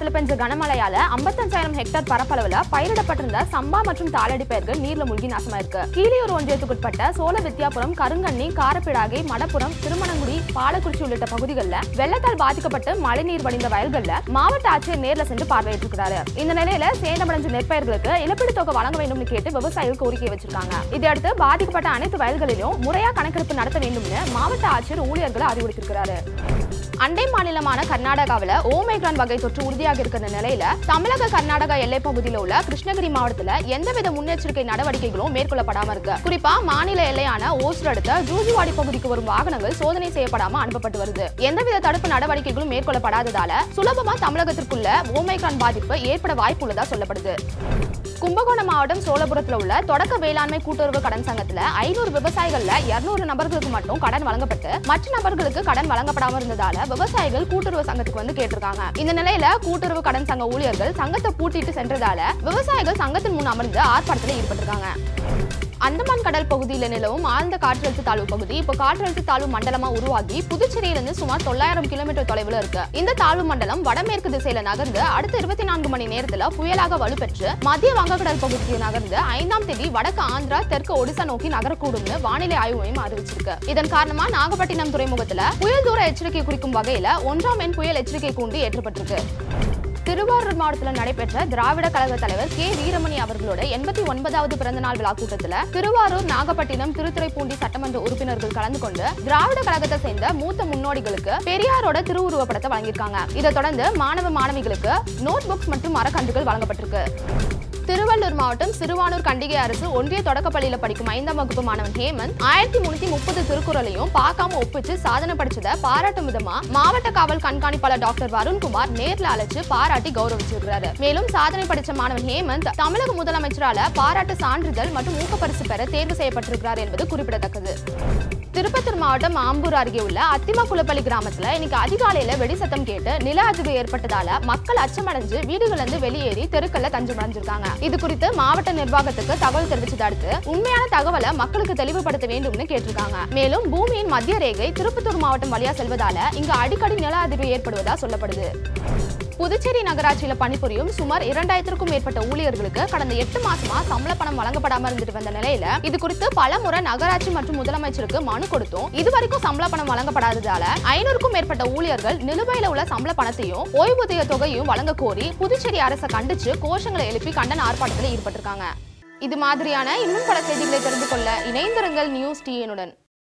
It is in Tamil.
மாசத்துல பெஞ்ச கனமழையால 55000 ஹெக்டேர் பரப்பளவுல பயிரிடப்பட்டிருந்த சம்பா மற்றும் தாளடி பயிர்கள் நீர்ல மூழ்கி நாசமாயிருக்கு கீழியூர் ஒன்றியத்துக்குட்பட்ட சோழ வித்யாபுரம் கருங்கண்ணி காரப்பிடாகை மடப்புரம் திருமணங்குடி பாலக்குறிச்சி உள்ளிட்ட பகுதிகளில் வெள்ளத்தால் பாதிக்கப்பட்டு மழைநீர் வடிந்த வயல்கள்ல மாவட்ட ஆட்சியர் நேர்ல சென்று பார்வையிட்டிருக்கிறாரு இந்த நிலையில சேதமடைஞ்ச நெற்பயிர்களுக்கு இழப்பீடு தொகை வழங்க வேண்டும்னு கேட்டு விவசாயிகள் கோரிக்கை வச்சிருக்காங்க இதையடுத்து பாதிக்கப்பட்ட அனைத்து வயல்களிலும் முறையா கணக்கெடுப்பு நடத்த வேண்டும்னு மாவட்ட ஆட்சியர் ஊழியர்களை அறிவுறுத்திருக்கிறாரு அண்டை மாநிலமான கர்நாடகாவில் ஓமைக்ரான் வகை தொற்று உறுதியாக இருக்கிற நிலையில தமிழக கர்நாடகா எல்லைப் பகுதியில் உள்ள கிருஷ்ணகிரி மாவட்டத்துல எந்தவித முன்னெச்சரிக்கை நடவடிக்கைகளும் மேற்கொள்ளப்படாம இருக்கு குறிப்பா மாநில எல்லையான ஓசூர் அடுத்த ஜூஜுவாடி பகுதிக்கு வரும் வாகனங்கள் சோதனை செய்யப்படாம அனுப்பப்பட்டு வருது எந்தவித தடுப்பு நடவடிக்கைகளும் மேற்கொள்ளப்படாததால சுலபமா தமிழகத்திற்குள்ள ஓமைக்ரான் பாதிப்பு ஏற்பட வாய்ப்பு உள்ளதா சொல்லப்படுது கும்பகோணம் மாவட்டம் சோழபுரத்துல உள்ள தொடக்க வேளாண்மை கூட்டுறவு கடன் சங்கத்துல ஐநூறு விவசாயிகள்ல 200 நபர்களுக்கு மட்டும் கடன் வழங்கப்பட்டு மற்ற நபர்களுக்கு கடன் வழங்கப்படாம இருந்ததால விவசாயிகள் கூட்டுறவு சங்கத்துக்கு வந்து கேட்டிருக்காங்க இந்த நிலையில கூட்டுறவு கடன் சங்க ஊழியர்கள் சங்கத்தை பூட்டிட்டு சென்றதால விவசாயிகள் சங்கத்தின் முன் அமர்ந்து ஆர்ப்பாட்டத்தில் ஈடுபட்டிருக்காங்க அந்தமான் கடல் பகுதியில் நிலவும் ஆழ்ந்த காற்றழுத்த தாழ்வு பகுதி இப்போ காற்றழுத்த தாழ்வு மண்டலமா உருவாகி புதுச்சேரியிலிருந்து சுமார் தொள்ளாயிரம் கிலோமீட்டர் தொலைவில் இருக்கு இந்த தாழ்வு மண்டலம் வடமேற்கு திசையில நகர்ந்து அடுத்த இருபத்தி நான்கு மணி நேரத்துல புயலாக வலுப்பெற்று மத்திய வங்கக்கடல் பகுதிக்கு நகர்ந்து ஐந்தாம் தேதி வடக்கு ஆந்திரா தெற்கு ஒடிசா நோக்கி நகரக்கூடும்னு வானிலை ஆய்வு மையம் அறிவிச்சிருக்கு இதன் காரணமா நாகப்பட்டினம் துறைமுகத்துல புயல் தூர எச்சரிக்கை குறிக்கும் வகையில ஒன்றாம் எண் புயல் எச்சரிக்கை கூண்டு ஏற்றப்பட்டிருக்கு திருவாரூர் மாவட்டத்தில் நடைபெற்ற திராவிட கழக தலைவர் கே வீரமணி அவர்களோட எண்பத்தி ஒன்பதாவது பிறந்தநாள் விழா கூட்டத்தில் திருவாரூர் நாகப்பட்டினம் திருத்துறைப்பூண்டி சட்டமன்ற உறுப்பினர்கள் கலந்து கொண்டு திராவிட கழகத்தை சேர்ந்த மூத்த முன்னோடிகளுக்கு பெரியாரோட திருவுருவ படத்தை வழங்கியிருக்காங்க இதை தொடர்ந்து மாணவ மாணவிகளுக்கு நோட் புக்ஸ் மற்றும் மரக்கன்றுகள் வழங்கப்பட்டிருக்கு திருவள்ளூர் மாவட்டம் சிறுவானூர் கண்டிகை அரசு ஒன்றிய தொடக்கப்பள்ளியில படிக்கும் ஐந்தாம் வகுப்பு மாணவன் ஹேமந்த் ஆயிரத்தி முன்னூத்தி முப்பது திருக்குறளையும் பார்க்காம ஒப்பிச்சு சாதனை படிச்சத பாராட்டும் விதமா மாவட்ட காவல் கண்காணிப்பாளர் டாக்டர் வருண்குமார் நேர்ல அழைச்சு பாராட்டி கௌரவிச்சிருக்கிறாரு மேலும் சாதனை படிச்ச மாணவன் ஹேமந்த் தமிழக முதலமைச்சரால பாராட்டு சான்றிதழ் மற்றும் ஊக்கப்பரிசு பெற தேர்வு செய்யப்பட்டிருக்கிறார் என்பது குறிப்பிடத்தக்கது திருப்பத்தூர் மாவட்டம் ஆம்பூர் அருகே உள்ள அத்திமா குளப்பள்ளி கிராமத்துல இன்னைக்கு அதிகாலையில வெடி சத்தம் கேட்டு நில அதிர்வு ஏற்பட்டதால மக்கள் அச்சமடைஞ்சு வீடுகள்ல இருந்து வெளியேறி தெருக்கள்ல தஞ்சம் அடைஞ்சிருக்காங்க இது குறித்து மாவட்ட நிர்வாகத்துக்கு தகவல் தெரிவிச்சதை அடுத்து உண்மையான தகவலை மக்களுக்கு தெளிவுபடுத்த வேண்டும்னு கேட்டிருக்காங்க மேலும் பூமியின் மத்திய ரேகை திருப்பத்தூர் மாவட்டம் வழியா செல்வதால இங்கு அடிக்கடி நில அதிர்வு ஏற்படுவதா சொல்லப்படுது புதுச்சேரி நகராட்சியில பணிபுரியும் சுமார் இரண்டாயிரத்திற்கும் மேற்பட்ட ஊழியர்களுக்கு கடந்த எட்டு மாசமா சம்பள பணம் வழங்கப்படாம இருந்துட்டு வந்த நிலையில இது குறித்து பல முறை நகராட்சி மற்றும் முதலமைச்சருக்கு மனு கொடுத்தும் இதுவரைக்கும் சம்பள பணம் வழங்கப்படாததால ஐநூறுக்கும் மேற்பட்ட ஊழியர்கள் நிலுவையில உள்ள சம்பள பணத்தையும் ஓய்வூதிய தொகையும் வழங்க கோரி புதுச்சேரி அரசை கண்டிச்சு கோஷங்களை எழுப்பி கண்டன ஆர்ப்பாட்டத்தில் ஈடுபட்டிருக்காங்க இது மாதிரியான இன்னும் பல செய்திகளை தெரிந்து கொள்ள இணைந்திருங்கள் நியூஸ் டிஎனுடன்